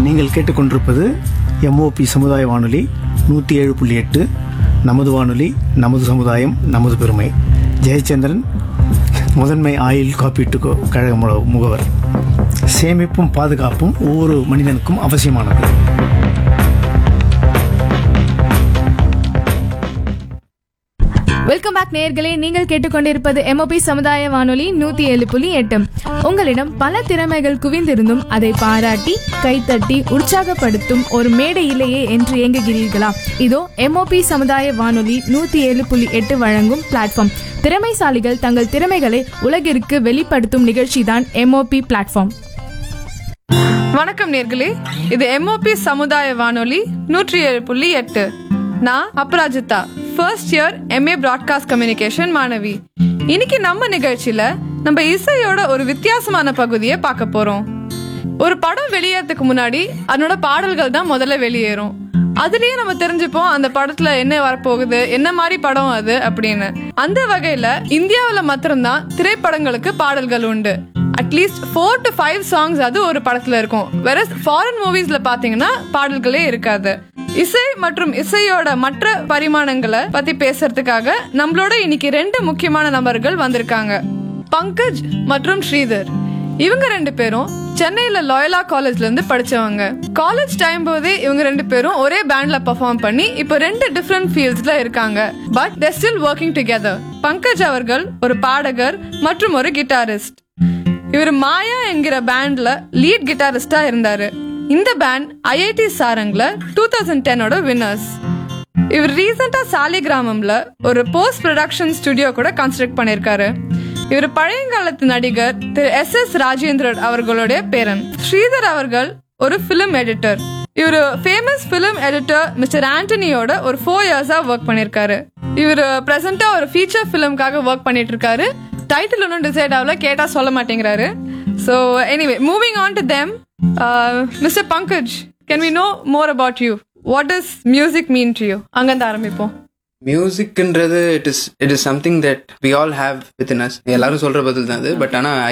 நீங்கள் கேட்டுக்கொண்டிருப்பது எம்ஓபி சமுதாய வானொலி நூற்றி ஏழு புள்ளி எட்டு நமது வானொலி நமது சமுதாயம் நமது பெருமை ஜெயச்சந்திரன் முதன்மை ஆயுள் காப்பீட்டு கோ- கழக மு- முகவர் சேமிப்பும் பாதுகாப்பும் ஒவ்வொரு மனிதனுக்கும் அவசியமானது வெல்கம் பேக் நேயர்களே நீங்கள் கேட்டுக்கொண்டிருப்பது எம்ஓபி சமுதாய வானொலி நூத்தி ஏழு புள்ளி எட்டு உங்களிடம் பல திறமைகள் குவிந்திருந்தும் அதை பாராட்டி கைத்தட்டி உற்சாகப்படுத்தும் ஒரு மேடையிலேயே என்று இயங்குகிறீர்களா இதோ எம்ஓபி சமுதாய வானொலி நூத்தி ஏழு புள்ளி எட்டு வழங்கும் பிளாட்ஃபார்ம் திறமைசாலிகள் தங்கள் திறமைகளை உலகிற்கு வெளிப்படுத்தும் நிகழ்ச்சிதான் எம்ஓபி பிளாட்ஃபார்ம் வணக்கம் நேர்களே இது எம்ஓபி சமுதாய வானொலி நூற்றி ஏழு புள்ளி எட்டு நான் Aparajitha first year MA broadcast communication மாணவி இன்னைக்கு நம்ம நிகழ்ச்சியில நம்ம இசையோட ஒரு வித்தியாசமான பகுதியை பார்க்க போறோம் ஒரு படம் வெளியேறதுக்கு முன்னாடி அதனோட பாடல்கள் தான் முதல்ல வெளியேறும் அதுலயே நம்ம தெரிஞ்சுப்போம் அந்த படத்துல என்ன வரப்போகுது என்ன மாதிரி படம் அது அப்படின்னு அந்த வகையில இந்தியாவுல மாத்திரம்தான் திரைப்படங்களுக்கு பாடல்கள் உண்டு at least four to five songs அது ஒரு படத்துல இருக்கும் வேற ஃபாரின் மூவிஸ்ல பாத்தீங்கன்னா பாடல்களே இருக்காது இசை மற்றும் இசையோட மற்ற பரிமாணங்களை பத்தி பேசுறதுக்காக நம்மளோட இன்னைக்கு ரெண்டு முக்கியமான நபர்கள் வந்திருக்காங்க பங்கஜ் மற்றும் ஸ்ரீதர் இவங்க ரெண்டு பேரும் சென்னையில லாயலா காலேஜ்ல இருந்து படிச்சவங்க காலேஜ் டைம் போதே இவங்க ரெண்டு பேரும் ஒரே பேண்ட்ல பெர்ஃபார்ம் பண்ணி இப்போ ரெண்டு டிஃப்ரெண்ட் ஃபீல்ட்ஸ்ல இருக்காங்க but they still working together Pankaj அவர்கள் ஒரு பாடகர் மற்றும் ஒரு கிட்டாரிஸ்ட் இவர் மாயா என்கிற பேண்ட்ல லீட் கிட்டாரிஸ்டா இருந்தாரு இந்த பேண்ட் ஐஐடி சாரங்ல டூ தௌசண்ட் டென்னோட வின்னர்ஸ் இவர் ரீசெண்டா சாலிகிராமம்ல ஒரு போஸ்ட் ப்ரொடக்ஷன் ஸ்டுடியோ கூட கன்ஸ்ட்ரக்ட் பண்ணிருக்காரு இவர் பழையங்காலத்து நடிகர் திரு எஸ் எஸ் ராஜேந்திரன் அவர்களுடைய பேரன் ஸ்ரீதர் அவர்கள் ஒரு பிலிம் எடிட்டர் இவர் ஃபேமஸ் பிலிம் எடிட்டர் மிஸ்டர் ஆண்டனியோட ஒரு ஃபோர் இயர்ஸா ஒர்க் பண்ணிருக்காரு இவர் பிரசண்டா ஒரு ஃபீச்சர் ஃபிலிம்காக ஒர்க் பண்ணிட்டு இருக்காரு டைட்டில் ஒன்றும் டிசைட் ஆகல கேட்டா சொல்ல மாட்டேங்கிறாரு so anyway moving on to them mister Pankaj can we know more about you what is music mean to you அங்கிருந்து ஆரம்பிப்போம் மியூசிக்ன்றது it is it is something that we all have within us எல்லாரும் சொல்ற பதில் தான் அது but ஆனால்